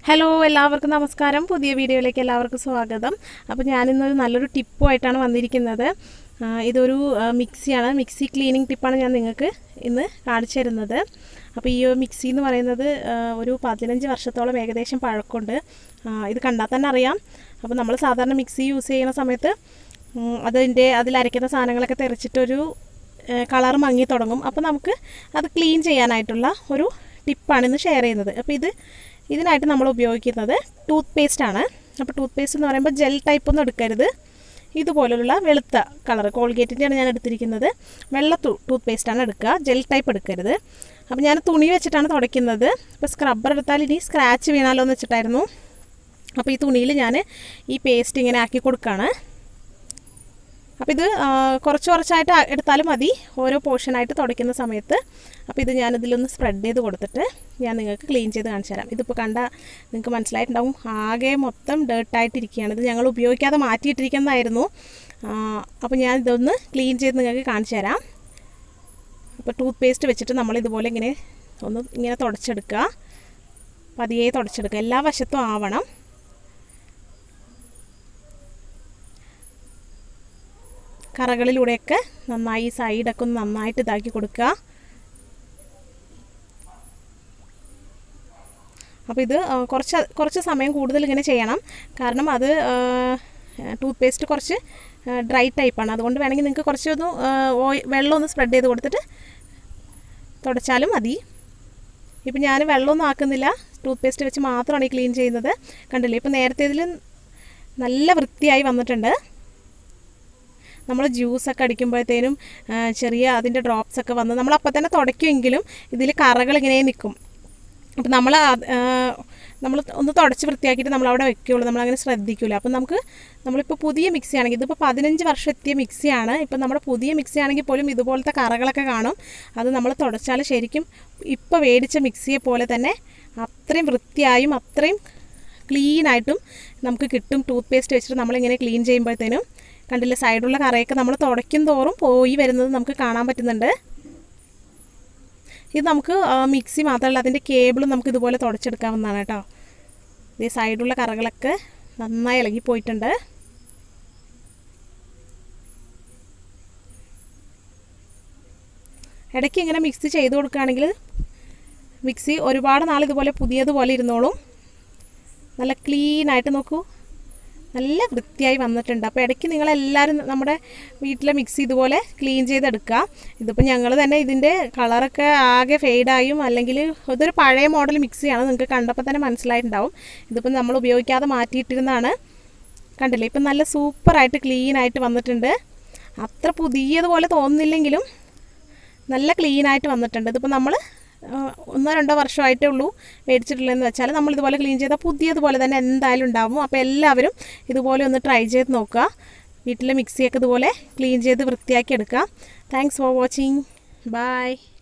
hello എല്ലാവർക്കും നമസ്കാരം പുതിയ വീഡിയോയിലേക്ക് എല്ലാവർക്കും സ്വാഗതം അപ്പോൾ ഞാനിന്നൊരു നല്ലൊരു ടിപ്പുമായിട്ടാണ് വന്നിരിക്കുന്നത് ആ, ഇതൊരു ആ, മിക്സിയാണ് മിക്സി ക്ലീനിങ് ടിപ്പാണ് ഞാൻ നിങ്ങൾക്ക് ഇന്ന് കാണിച്ചു തരുന്നത് അപ്പോൾ ഈ ഒരു മിക്സി എന്ന് പറയുന്നത് ആ, ഒരു പതിനഞ്ച് വർഷത്തോളം ഏകദേശം പഴക്കമുണ്ട് ആ, ഇത് കണ്ടാൽ തന്നെ അറിയാം അപ്പോൾ നമ്മൾ സാധാരണ മിക്സി യൂസ് ചെയ്യുന്ന സമയത്ത് ഉം, അതിൻ്റെ അതിലരയ്ക്കുന്ന സാധനങ്ങളൊക്കെ തെറിച്ചിട്ടൊരു കളർ മങ്ങി തുടങ്ങും അപ്പോൾ നമുക്ക് അത് ക്ലീൻ ചെയ്യാനായിട്ടുള്ള ഒരു ടിപ്പാണ് ഇന്ന് ഷെയർ ചെയ്യുന്നത് അപ്പോൾ ഇത് ഇതിനായിട്ട് നമ്മൾ ഉപയോഗിക്കുന്നത് ടൂത്ത് പേസ്റ്റ് ആണ് അപ്പോൾ ടൂത്ത് പേസ്റ്റ് എന്ന് പറയുമ്പോൾ ജെൽ ടൈപ്പ് ഒന്നും എടുക്കരുത് ഇതുപോലുള്ള വെളുത്ത കളർ കോൾഗേറ്റിൻ്റെയാണ് ഞാൻ എടുത്തിരിക്കുന്നത് വെള്ള ടൂത്ത് പേസ്റ്റാണ് എടുക്കുക ജെൽ ടൈപ്പ് എടുക്കരുത് അപ്പോൾ ഞാൻ തുണി വെച്ചിട്ടാണ് തുടയ്ക്കുന്നത് അപ്പോൾ സ്ക്രബ്ബർ എടുത്താൽ ഇനി സ്ക്രാച്ച് വീണാലോ എന്ന് വെച്ചിട്ടായിരുന്നു അപ്പോൾ ഈ തുണിയിൽ ഞാൻ ഈ പേസ്റ്റ് ഇങ്ങനെ ആക്കി കൊടുക്കുകയാണ് അപ്പോൾ ഇത് ആ, കുറച്ച് കുറച്ചായിട്ട് ആ- എടുത്താലും മതി ഓരോ പോർഷനായിട്ട് തുടയ്ക്കുന്ന സമയത്ത് അപ്പോൾ ഇത് ഞാനിതിലൊന്ന് സ്പ്രെഡ് ചെയ്ത് കൊടുത്തിട്ട് ഞാൻ നിങ്ങൾക്ക് ക്ലീൻ ചെയ്ത് കാണിച്ചു തരാം ഇതിപ്പോൾ കണ്ട നിങ്ങൾക്ക് മനസ്സിലായിട്ടുണ്ടാവും ആകെ മൊത്തം ഡേർട്ടായിട്ടിരിക്കുകയാണ് ഇത് ഞങ്ങൾ ഉപയോഗിക്കാതെ മാറ്റിയിട്ടിരിക്കുന്നതായിരുന്നു ആ, അപ്പോൾ ഞാൻ ഇതൊന്ന് ക്ലീൻ ചെയ്ത് നിങ്ങൾക്ക് കാണിച്ചു തരാം അപ്പോൾ ടൂത്ത് പേസ്റ്റ് വെച്ചിട്ട് നമ്മൾ ഇതുപോലെ ഇങ്ങനെ ഒന്ന് ഇങ്ങനെ തുടച്ചെടുക്കുക പതിയെ തുടച്ചെടുക്കുക എല്ലാ വശത്തും ആവണം കറകളിലൂടെയൊക്കെ നന്നായി സൈഡൊക്കെ ഒന്ന് നന്നായിട്ട് ഇതാക്കി കൊടുക്കുക അപ്പോൾ ഇത് ആ, കുറച്ച് കുറച്ച് സമയം കൂടുതൽ ഇങ്ങനെ ചെയ്യണം കാരണം അത് ടൂത്ത് പേസ്റ്റ് കുറച്ച് ഡ്രൈ ടൈപ്പാണ് അതുകൊണ്ട് വേണമെങ്കിൽ നിങ്ങൾക്ക് കുറച്ചൊന്ന് ഓയിൽ വെള്ളം ഒന്ന് സ്പ്രെഡ് ചെയ്ത് കൊടുത്തിട്ട് തുടച്ചാലും മതി ഇപ്പം ഞാൻ വെള്ളമൊന്നും ആക്കുന്നില്ല ടൂത്ത് പേസ്റ്റ് വെച്ച് മാത്രമാണ് ഈ ക്ലീൻ ചെയ്യുന്നത് കണ്ടില്ലേ ഇപ്പം നേരത്തെ ഇതിൽ നല്ല വൃത്തിയായി വന്നിട്ടുണ്ട് നമ്മൾ ജ്യൂസൊക്കെ അടിക്കുമ്പോഴത്തേനും ആ, ചെറിയ അതിൻ്റെ ഡ്രോപ്സ് ഒക്കെ വന്ന് നമ്മൾ അപ്പം തന്നെ തുടയ്ക്കുമെങ്കിലും ഇതിൽ കറകൾ ഇങ്ങനെ നിൽക്കും അപ്പം നമ്മൾ നമ്മൾ ഒന്ന് തുടച്ച് വൃത്തിയാക്കിയിട്ട് നമ്മൾ അവിടെ വെക്കുകയുള്ളൂ നമ്മളങ്ങനെ ശ്രദ്ധിക്കില്ല അപ്പം നമുക്ക് നമ്മളിപ്പോൾ പുതിയ മിക്സി ആണെങ്കിൽ ഇതിപ്പോൾ പതിനഞ്ച് വർഷം എത്തിയ മിക്സിയാണ് ഇപ്പം നമ്മുടെ പുതിയ മിക്സി ആണെങ്കിൽ പോലും ഇതുപോലത്തെ കറകളൊക്കെ കാണും അത് നമ്മൾ തുടച്ചാൽ ശരിക്കും ഇപ്പോൾ മേടിച്ച മിക്സിയെ പോലെ തന്നെ അത്രയും വൃത്തിയായും അത്രയും ക്ലീനായിട്ടും നമുക്ക് കിട്ടും ടൂത്ത് പേസ്റ്റ് വെച്ചിട്ട് നമ്മളിങ്ങനെ ക്ലീൻ ചെയ്യുമ്പോഴത്തേനും കണ്ടില്ലേ സൈഡുള്ള കറയൊക്കെ നമ്മൾ തുടയ്ക്കും തോറും പോയി വരുന്നത് നമുക്ക് കാണാൻ പറ്റുന്നുണ്ട് ഇത് നമുക്ക് ആ, മിക്സി മാത്രമല്ല അതിൻ്റെ കേബിളും നമുക്ക് ഇതുപോലെ തുടച്ചെടുക്കാവുന്നതാണ് കേട്ടോ ഈ സൈഡുള്ള കറകളൊക്കെ നന്നായി ഇളകി പോയിട്ടുണ്ട് ഇടയ്ക്ക് ഇങ്ങനെ മിക്സി ചെയ്ത് കൊടുക്കുകയാണെങ്കിൽ മിക്സി ഒരുപാട് നാൾ ഇതുപോലെ പുതിയതുപോലെ ഇരുന്നോളും നല്ല ക്ലീൻ ആയിട്ട് നോക്കൂ നല്ല വൃത്തിയായി വന്നിട്ടുണ്ട് അപ്പോൾ ഇടയ്ക്ക് നിങ്ങളെല്ലാവരും നമ്മുടെ വീട്ടിലെ മിക്സി ഇതുപോലെ ക്ലീൻ ചെയ്തെടുക്കുക ഇതിപ്പോൾ ഞങ്ങൾ തന്നെ ഇതിൻ്റെ കളറൊക്കെ ആകെ ഫെയ്ഡായും അല്ലെങ്കിൽ ഇതൊരു പഴയ മോഡൽ മിക്സിയാണ് നിങ്ങൾക്ക് കണ്ടപ്പോൾ തന്നെ മനസ്സിലായിട്ടുണ്ടാവും ഇതിപ്പോൾ നമ്മൾ ഉപയോഗിക്കാതെ മാറ്റിയിട്ടിരുന്നതാണ് കണ്ടില്ലേ ഇപ്പം നല്ല സൂപ്പറായിട്ട് ക്ലീൻ ആയിട്ട് വന്നിട്ടുണ്ട് അത്ര പുതിയതുപോലെ തോന്നുന്നില്ലെങ്കിലും നല്ല ക്ലീൻ ആയിട്ട് വന്നിട്ടുണ്ട് ഇതിപ്പോൾ നമ്മൾ ഒന്നോ രണ്ടോ വർഷമായിട്ടേ ഉള്ളൂ മേടിച്ചിട്ടുള്ളതെന്ന് വെച്ചാൽ നമ്മൾ ഇതുപോലെ ക്ലീൻ ചെയ്താൽ പുതിയതുപോലെ തന്നെ എന്തായാലും ഉണ്ടാവും അപ്പോൾ എല്ലാവരും ഇതുപോലെ ഒന്ന് ട്രൈ ചെയ്ത് നോക്കുക വീട്ടിലെ മിക്സിയൊക്കെ ഇതുപോലെ ക്ലീൻ ചെയ്ത് വൃത്തിയാക്കി എടുക്കുക താങ്ക്സ് ഫോർ വാച്ചിങ് ബൈ